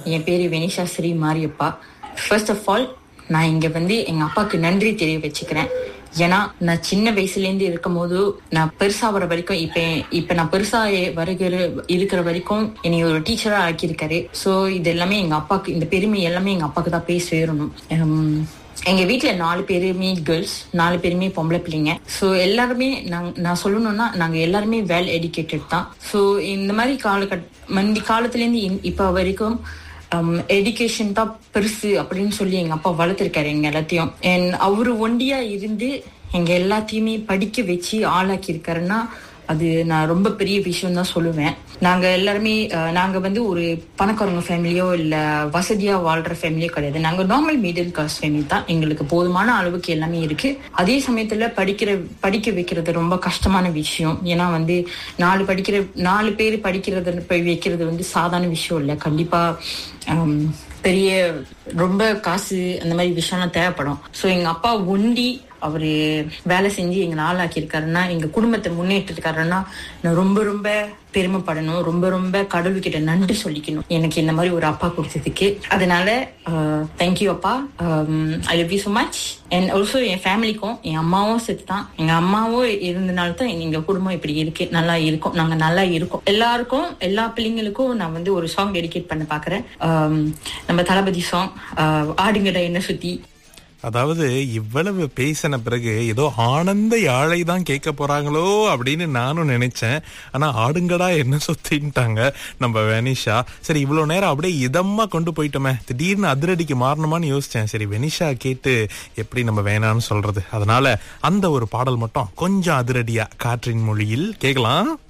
என் பேரு Venisha Shri Mariyappa first of all நான் இங்க வந்து எங்க அப்பாவுக்கு நன்றி தெரிய வச்சுக்கிறேன் ஏன்னா நான் சின்ன வயசுல இருந்து இருக்கும் போது நான் பெருசா வர வரைக்கும் இப்ப இப்ப நான் பெருசா வருகிற இருக்கிற வரைக்கும் என்னை ஒரு டீச்சரா ஆக்கியிருக்காரு சோ இது எல்லாமே எங்க அப்பாக்கு இந்த பெருமை எல்லாமே எங்க அப்பாக்கு தான் போய் சேரணும் உம், எங்க வீட்ல நாலு பேருமே கேர்ள்ஸ் நாலு பேருமே பொம்பளை பிள்ளைங்க ஸோ எல்லாருமே நாங்க நான் சொல்லணும்னா நாங்க எல்லாருமே வெல் எஜுகேட்டட் தான் ஸோ இந்த மாதிரி காலகட் முந்தி காலத்துல இருந்து இன்- இப்ப வரைக்கும் எஜுகேஷன் தான் பெருசு அப்படின்னு சொல்லி எங்க அப்பா வளர்த்துருக்காரு எங்க எல்லாத்தையும் அண்ட் அவரு ஒண்டியா இருந்து எங்க எல்லாத்தையுமே படிக்க வச்சு ஆளாக்கி இருக்காருன்னா அது நான் ரொம்ப பெரிய விஷயம் தான் சொல்லுவேன் நாங்க எல்லாருமே அஹ், நாங்க வந்து ஒரு பணக்காரங்க ஃபேமிலியோ இல்ல வசதியா வாழ்ற ஃபேமிலியோ கிடையாது நாங்க நார்மல் மிடில் கிளாஸ் ஃபேமிலி தான் எங்களுக்கு போதுமான அளவுக்கு எல்லாமே இருக்கு அதே சமயத்துல படிக்கிற படிக்க வைக்கிறது ரொம்ப கஷ்டமான விஷயம் ஏன்னா வந்து நாலு படிக்கிற நாலு பேர் படிக்கிறது போய் வைக்கிறது வந்து சாதாரண விஷயம் இல்லை கண்டிப்பா ஹம், பெரிய ரொம்ப காசு அந்த மாதிரி விஷயம்லாம் தேவைப்படும் ஸோ எங்க அப்பா ஒண்டி அவரு வேலை செஞ்சு எங்களை ஆளாக்கி இருக்காருன்னா எங்க குடும்பத்தை முன்னேற்றிருக்காருன்னா நான் ரொம்ப ரொம்ப பெருமைப்படணும் ரொம்ப ரொம்ப கடவுள்கிட்ட நன்றி சொல்லிக்கணும் எனக்கு இந்த மாதிரி ஒரு அப்பா கொடுத்ததுக்கு அதனால தேங்க்யூ அப்பா I love you so much and also என் ஃபேமிலிக்கும் என் அம்மாவும் செத்து தான் எங்க அம்மாவும் இருந்தனால தான் எங்க குடும்பம் இப்படி இருக்கு நல்லா இருக்கும் நாங்க நல்லா இருக்கோம் எல்லாருக்கும் எல்லா பிள்ளைங்களுக்கும் நான் வந்து ஒரு சாங் டெடிகேட் பண்ண பாக்குறேன் ஆம், நம்ம தளபதி சாங் ஆடுங்கடா என்ன சுத்தி அதாவது இவ்வளவு பேசின பிறகு ஏதோ ஆனந்த யாழை தான் கேட்க போறாங்களோ அப்படின்னு நானும் நினைச்சேன் ஆனா ஆடுங்கடா என்ன சொத்தின்ட்டாங்க நம்ம வெனிஷா சரி இவ்வளவு நேரம் அப்படியே இதமா கொண்டு போயிட்டோமே திடீர்னு அதிரடிக்கு மாறணுமான்னு யோசிச்சேன் சரி வெனிஷா கேட்டு எப்படி நம்ம வேணாம்னு சொல்றது அதனால அந்த ஒரு பாடல் மட்டும் கொஞ்சம் அதிரடியா காற்றின் மொழியில் கேட்கலாம்